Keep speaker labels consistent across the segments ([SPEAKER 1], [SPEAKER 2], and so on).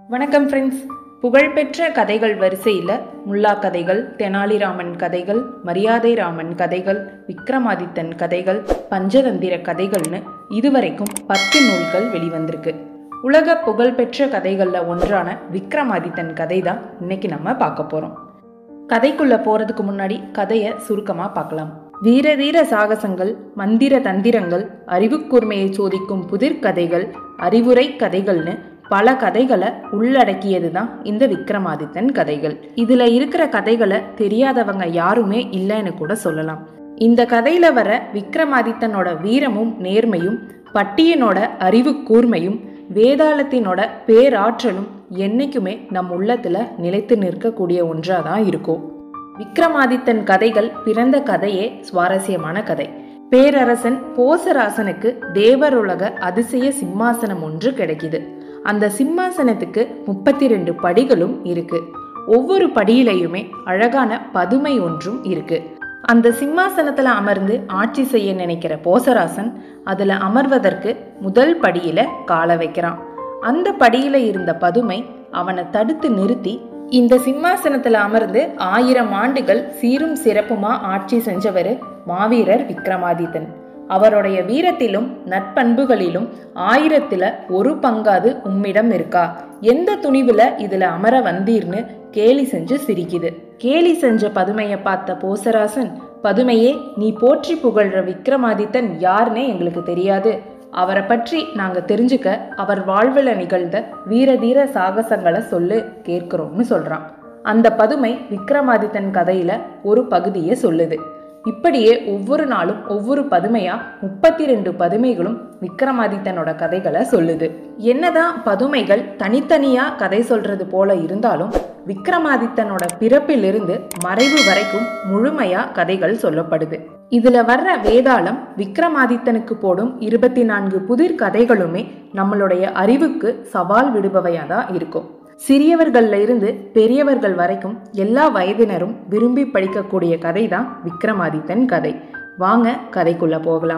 [SPEAKER 1] வணக்கம் ஃப்ரெண்ட்ஸ் புகழ்பெற்ற கதைகள் வரிசையில் முல்லா கதைகள் தெனாலிராமன் கதைகள் மரியாதை ராமன் கதைகள் விக்ரமாதித்தன் கதைகள் பஞ்சதந்திர கதைகள்னு இதுவரைக்கும் பத்து நூல்கள் வெளிவந்திருக்கு உலக புகழ்பெற்ற கதைகளில் ஒன்றான விக்ரமாதித்தன் கதை தான் இன்னைக்கு நம்ம பார்க்க போகிறோம் கதைக்குள்ள போறதுக்கு முன்னாடி கதையை சுருக்கமா பார்க்கலாம் வீர தீர சாகசங்கள் மந்திர தந்திரங்கள் அறிவுக்கூர்மையை சோதிக்கும் புதிர் கதைகள் அறிவுரை கதைகள்னு பல கதைகளை உள்ளடக்கியது தான் இந்த விக்ரமாதித்தன் கதைகள் இதுல இருக்கிற கதைகளை தெரியாதவங்க யாருமே இல்லைன்னு கூட சொல்லலாம் இந்த கதையில வர விக்ரமாதித்தனோட வீரமும் நேர்மையும் பட்டியனோட அறிவு கூர்மையும் வேதாளத்தினோட பேராற்றலும் என்னைக்குமே நம் உள்ளத்துல நிலைத்து நிற்கக்கூடிய ஒன்றா தான் இருக்கும் விக்ரமாதித்தன் கதைகள் பிறந்த கதையே சுவாரஸ்யமான கதை பேரரசன் போசராசனுக்கு தேவருலக அதிசய சிம்மாசனம் ஒன்று கிடைக்குது அந்த சிம்மாசனத்துக்கு முப்பத்தி ரெண்டு படிகளும் இருக்கு ஒவ்வொரு படியிலையுமே அழகான பதுமை ஒன்றும் இருக்கு அந்த சிம்மாசனத்துல அமர்ந்து ஆட்சி செய்ய நினைக்கிற போசராசன் அதுல அமர்வதற்கு முதல் படியில கால வைக்கிறான் அந்த படியில இருந்த பதுமை அவனை தடுத்து நிறுத்தி இந்த சிம்மாசனத்துல அமர்ந்து ஆயிரம் ஆண்டுகள் சீரும் சிறப்புமா ஆட்சி செஞ்சவர் மாவீரர் விக்ரமாதித்தன் அவருடைய வீரத்திலும் நட்பண்புகளிலும் ஆயிரத்துல ஒரு பங்காது உம்மிடம் இருக்கா எந்த துணிவுல இதுல அமர வந்தீர்னு கேலி செஞ்சு சிரிக்குது கேலி செஞ்ச பதுமையை பார்த்த போசராசன் பதுமையே நீ போற்றி புகழ்ற விக்ரமாதித்தன் யாருன்னே எங்களுக்கு தெரியாது அவரை பற்றி நாங்க தெரிஞ்சுக்க அவர் வாழ்வில் நிகழ்ந்த வீரதீர சாகசங்களை சொல்லு கேட்கிறோம்னு சொல்றான் அந்த பதுமை விக்ரமாதித்தன் கதையில ஒரு பகுதியை சொல்லுது இப்படியே ஒவ்வொரு நாளும் ஒவ்வொரு பதுமையா முப்பத்தி ரெண்டு பதுமைகளும் விக்ரமாதித்தனோட கதைகளை சொல்லுது என்னதான் பதுமைகள் தனித்தனியா கதை சொல்றது போல இருந்தாலும் விக்ரமாதித்தனோட பிறப்பிலிருந்து மறைவு வரைக்கும் முழுமையா கதைகள் சொல்லப்படுது இதுல வர்ற வேதாளம் விக்ரமாதித்தனுக்கு போடும் இருபத்தி நான்கு புதிர் கதைகளுமே நம்மளுடைய அறிவுக்கு சவால் விடுபவையா தான் இருக்கும் சிறியவர்கள்ல இருந்து பெரியவர்கள் வரைக்கும் எல்லா வயதினரும் விரும்பி படிக்கக்கூடிய கதை தான் விக்ரமாதித்தன் கதை வாங்க கதைக்குள்ள போகலாம்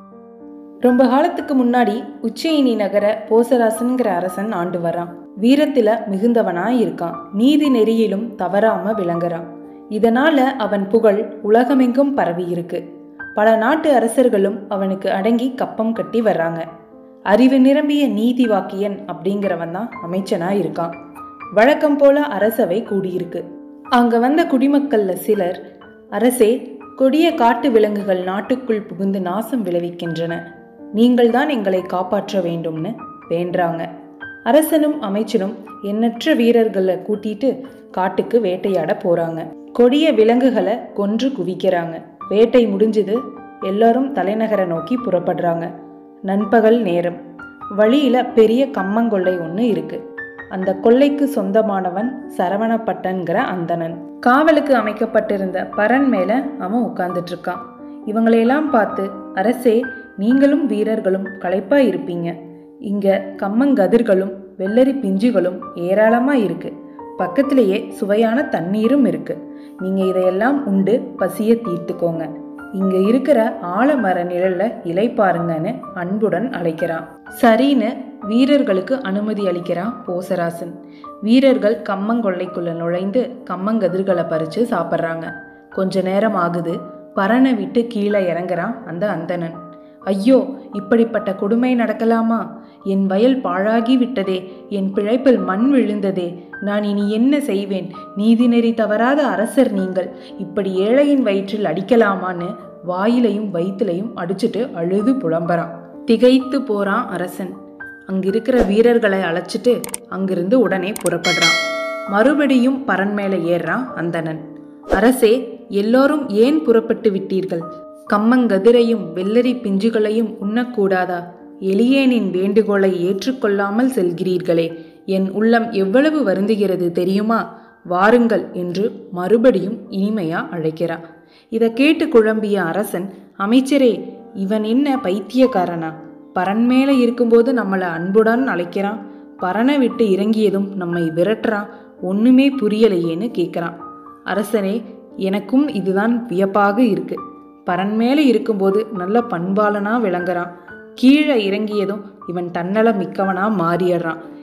[SPEAKER 1] ரொம்ப காலத்துக்கு முன்னாடி உச்சயினி நகர போசராசன்கிற அரசன் ஆண்டு வரான் வீரத்துல மிகுந்தவனா இருக்கான் நீதி நெறியிலும் தவறாம விளங்குறான் இதனால அவன் புகழ் உலகமெங்கும் பரவி இருக்கு பல நாட்டு அரசர்களும் அவனுக்கு அடங்கி கப்பம் கட்டி வர்றாங்க அறிவு நிரம்பிய நீதி வாக்கியன் அப்படிங்கிறவன் தான் அமைச்சனா இருக்கான் வழக்கம் போல அரசவை கூடியிருக்கு அங்க வந்த குடிமக்கள்ல சிலர் அரசே கொடிய காட்டு விலங்குகள் நாட்டுக்குள் புகுந்து நாசம் விளைவிக்கின்றன நீங்கள் தான் எங்களை காப்பாற்ற வேண்டும்னு வேண்டாங்க அரசனும் அமைச்சனும் எண்ணற்ற வீரர்களை கூட்டிட்டு காட்டுக்கு வேட்டையாட போறாங்க கொடிய விலங்குகளை கொன்று குவிக்கிறாங்க வேட்டை முடிஞ்சது எல்லாரும் தலைநகரை நோக்கி புறப்படுறாங்க நண்பகல் நேரம் வழியில பெரிய கம்மங்கொள்ளை ஒன்று இருக்கு அந்த கொள்ளைக்கு சொந்தமானவன் சரவணப்பட்டன்கிற அந்தணன் காவலுக்கு அமைக்கப்பட்டிருந்த பரன் மேல அவன் உட்கார்ந்துட்டு இருக்கான் இவங்களையெல்லாம் பார்த்து அரசே நீங்களும் வீரர்களும் களைப்பா இருப்பீங்க இங்க கம்மங்கதிர்களும் வெள்ளரி பிஞ்சுகளும் ஏராளமா இருக்கு பக்கத்திலேயே சுவையான தண்ணீரும் இருக்கு நீங்க இதையெல்லாம் உண்டு பசிய தீர்த்துக்கோங்க இங்க இருக்கிற ஆலமர நிழல்ல இலை பாருங்கன்னு அன்புடன் அழைக்கிறான் சரின்னு வீரர்களுக்கு அனுமதி அளிக்கிறான் போசராசன் வீரர்கள் கம்மங்கொள்ளைக்குள்ள நுழைந்து கம்மங்கதிர்களை பறிச்சு சாப்பிட்றாங்க கொஞ்ச நேரம் ஆகுது பறனை விட்டு கீழே இறங்குறான் அந்த அந்தணன் ஐயோ இப்படிப்பட்ட கொடுமை நடக்கலாமா என் வயல் பாழாகி விட்டதே என் பிழைப்பில் மண் விழுந்ததே நான் இனி என்ன செய்வேன் நீதிநெறி தவறாத அரசர் நீங்கள் இப்படி ஏழையின் வயிற்றில் அடிக்கலாமான்னு வாயிலையும் வயிற்றுலையும் அடிச்சுட்டு அழுது புலம்பறான் திகைத்து போறான் அரசன் அங்கிருக்கிற வீரர்களை அழைச்சிட்டு அங்கிருந்து உடனே புறப்படுறான் மறுபடியும் பரன் மேல ஏறுறான் அந்தணன் அரசே எல்லோரும் ஏன் புறப்பட்டு விட்டீர்கள் கம்மங்கதிரையும் வெள்ளரி பிஞ்சுகளையும் உண்ணக்கூடாதா எளியேனின் வேண்டுகோளை ஏற்றுக்கொள்ளாமல் செல்கிறீர்களே என் உள்ளம் எவ்வளவு வருந்துகிறது தெரியுமா வாருங்கள் என்று மறுபடியும் இனிமையா அழைக்கிறான் இதை கேட்டு குழம்பிய அரசன் அமைச்சரே இவன் என்ன பைத்தியக்காரனா பரன் மேல இருக்கும்போது நம்மளை அன்புடன் அழைக்கிறான் பரனை விட்டு இறங்கியதும் நம்மை விரட்டுறான் ஒண்ணுமே புரியலையேன்னு கேட்குறான் அரசனே எனக்கும் இதுதான் வியப்பாக இருக்கு பரன் மேலே இருக்கும்போது நல்ல பண்பாளனா விளங்குறான் கீழே இறங்கியதும் இவன் தன்னல மிக்கவனா மாறிடுறான்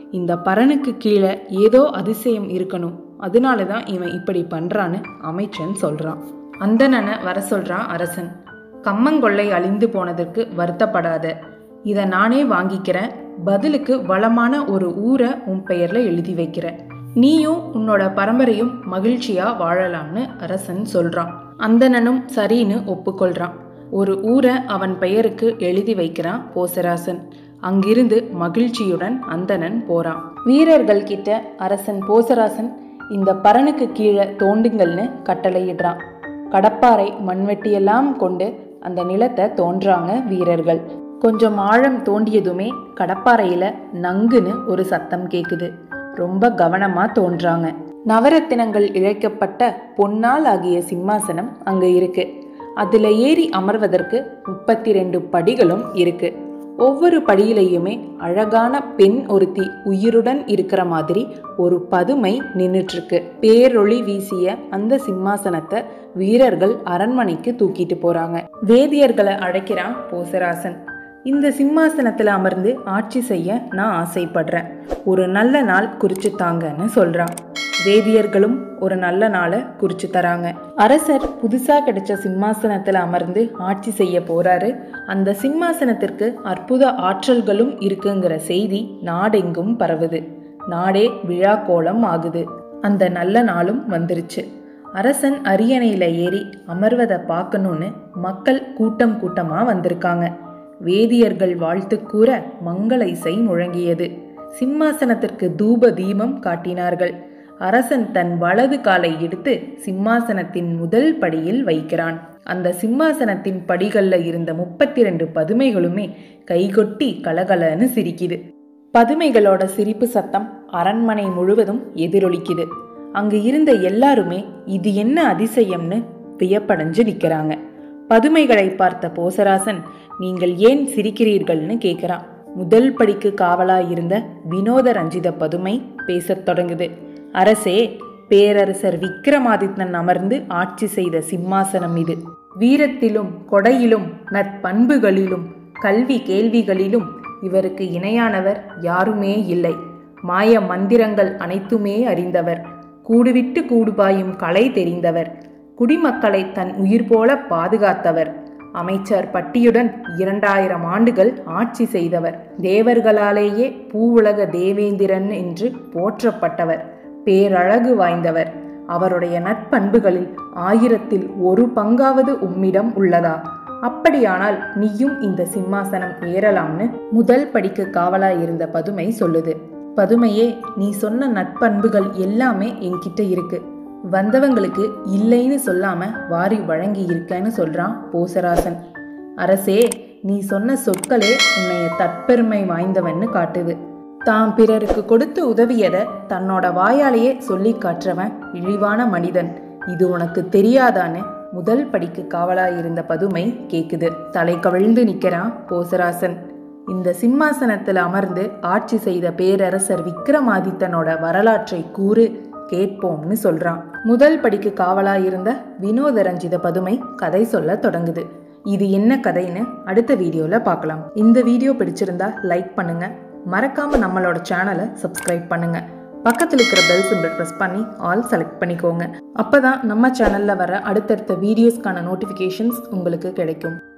[SPEAKER 1] இந்த பரனுக்கு கீழே ஏதோ அதிசயம் இருக்கணும் அதனால தான் இவன் இப்படி பண்றான்னு அமைச்சன் சொல்றான் அந்தணனை வர சொல்றான் அரசன் கம்மங்கொள்ளை அழிந்து போனதற்கு வருத்தப்படாத இதை நானே வாங்கிக்கிறேன் பதிலுக்கு வளமான ஒரு ஊரை உன் பெயர்ல எழுதி வைக்கிறேன் நீயும் உன்னோட பரம்பரையும் மகிழ்ச்சியா வாழலாம்னு அரசன் சொல்றான் அந்தணனும் சரின்னு ஒப்புக்கொள்றான் ஒரு ஊரை அவன் பெயருக்கு எழுதி வைக்கிறான் போசராசன் அங்கிருந்து மகிழ்ச்சியுடன் அந்தணன் போறான் வீரர்கள் கிட்ட அரசன் போசராசன் இந்த பரனுக்கு கீழே தோண்டுங்கள்னு கட்டளையிடுறான் கடப்பாறை மண்வெட்டியெல்லாம் கொண்டு அந்த நிலத்தை தோன்றாங்க வீரர்கள் கொஞ்சம் ஆழம் தோண்டியதுமே கடப்பாறையில நங்குன்னு ஒரு சத்தம் கேக்குது ரொம்ப கவனமா தோன்றாங்க நவரத்தினங்கள் இழைக்கப்பட்ட பொன்னால் ஆகிய சிம்மாசனம் அங்க இருக்கு அதுல ஏறி அமர்வதற்கு முப்பத்தி ரெண்டு படிகளும் இருக்கு ஒவ்வொரு படியிலையுமே அழகான பெண் ஒருத்தி உயிருடன் இருக்கிற மாதிரி ஒரு பதுமை நின்னுட்டு இருக்கு பேரொளி வீசிய அந்த சிம்மாசனத்தை வீரர்கள் அரண்மனைக்கு தூக்கிட்டு போறாங்க வேதியர்களை அழைக்கிறான் போசராசன் இந்த சிம்மாசனத்துல அமர்ந்து ஆட்சி செய்ய நான் ஆசைப்படுறேன் ஒரு நல்ல நாள் குறிச்சு தாங்கன்னு சொல்றான் வேதியர்களும் ஒரு நல்ல நாளை குறிச்சு தராங்க அரசர் புதுசா கிடைச்ச சிம்மாசனத்துல அமர்ந்து ஆட்சி செய்ய போறாரு அந்த சிம்மாசனத்திற்கு அற்புத ஆற்றல்களும் இருக்குங்கிற செய்தி நாடெங்கும் பரவுது நாடே விழா கோலம் ஆகுது அந்த நல்ல நாளும் வந்துருச்சு அரசன் அரியணையில ஏறி அமர்வதை பார்க்கணும்னு மக்கள் கூட்டம் கூட்டமா வந்திருக்காங்க வேதியர்கள் வாழ்த்து கூற மங்கள இசை முழங்கியது சிம்மாசனத்திற்கு தூப தீபம் காட்டினார்கள் அரசன் தன் வலது காலை எடுத்து சிம்மாசனத்தின் முதல் படியில் வைக்கிறான் அந்த சிம்மாசனத்தின் படிகள்ல இருந்த முப்பத்தி ரெண்டு பதுமைகளுமே கைகொட்டி கலகலன்னு சிரிக்குது பதுமைகளோட சிரிப்பு சத்தம் அரண்மனை முழுவதும் எதிரொலிக்குது அங்கு இருந்த எல்லாருமே இது என்ன அதிசயம்னு வியப்படைஞ்சு நிற்கிறாங்க பதுமைகளை பார்த்த போசராசன் நீங்கள் ஏன் சிரிக்கிறீர்கள்னு கேட்குறான் முதல் படிக்கு காவலா இருந்த வினோத ரஞ்சித பதுமை பேசத் தொடங்குது அரசே பேரரசர் விக்ரமாதித்தன் அமர்ந்து ஆட்சி செய்த சிம்மாசனம் இது வீரத்திலும் கொடையிலும் நற்பண்புகளிலும் கல்வி கேள்விகளிலும் இவருக்கு இணையானவர் யாருமே இல்லை மாய மந்திரங்கள் அனைத்துமே அறிந்தவர் கூடுவிட்டு கூடுபாயும் கலை தெரிந்தவர் குடிமக்களை தன் உயிர் போல பாதுகாத்தவர் அமைச்சர் பட்டியுடன் இரண்டாயிரம் ஆண்டுகள் ஆட்சி செய்தவர் தேவர்களாலேயே பூவுலக தேவேந்திரன் என்று போற்றப்பட்டவர் பேரழகு வாய்ந்தவர் அவருடைய நட்பண்புகளில் ஆயிரத்தில் ஒரு பங்காவது உம்மிடம் உள்ளதா அப்படியானால் நீயும் இந்த சிம்மாசனம் ஏறலாம்னு முதல் படிக்கு காவலா இருந்த பதுமை சொல்லுது பதுமையே நீ சொன்ன நட்பண்புகள் எல்லாமே என்கிட்ட இருக்கு வந்தவங்களுக்கு இல்லைன்னு சொல்லாம வாரி வழங்கி இருக்கேன்னு சொல்றான் போசராசன் அரசே நீ சொன்ன சொற்களே உன்னைய தற்பெருமை வாய்ந்தவன்னு காட்டுது தாம் பிறருக்கு கொடுத்து உதவியதை தன்னோட வாயாலேயே சொல்லி காட்டுறவன் இழிவான மனிதன் இது உனக்கு தெரியாதான்னு முதல் படிக்கு காவலா இருந்த பதுமை கேக்குது தலை கவிழ்ந்து நிக்கிறான் போசராசன் இந்த சிம்மாசனத்தில் அமர்ந்து ஆட்சி செய்த பேரரசர் விக்ரமாதித்தனோட வரலாற்றை கூறு கேட்போம்னு சொல்றான் முதல் படிக்கு காவலா இருந்த வினோத ரஞ்சித பதுமை கதை சொல்ல தொடங்குது இது என்ன கதைன்னு அடுத்த வீடியோல பார்க்கலாம் இந்த வீடியோ பிடிச்சிருந்தா லைக் பண்ணுங்க மறக்காம நம்மளோட சேனலை சப்ஸ்கிரைப் பண்ணுங்க பக்கத்தில் இருக்கிற பெல் சிம்பிள் ப்ரெஸ் பண்ணி ஆல் செலக்ட் பண்ணிக்கோங்க அப்பதான் நம்ம சேனல்ல வர அடுத்தடுத்த வீடியோஸ்க்கான நோட்டிஃபிகேஷன்ஸ் உங்களுக்கு கிடைக்கும்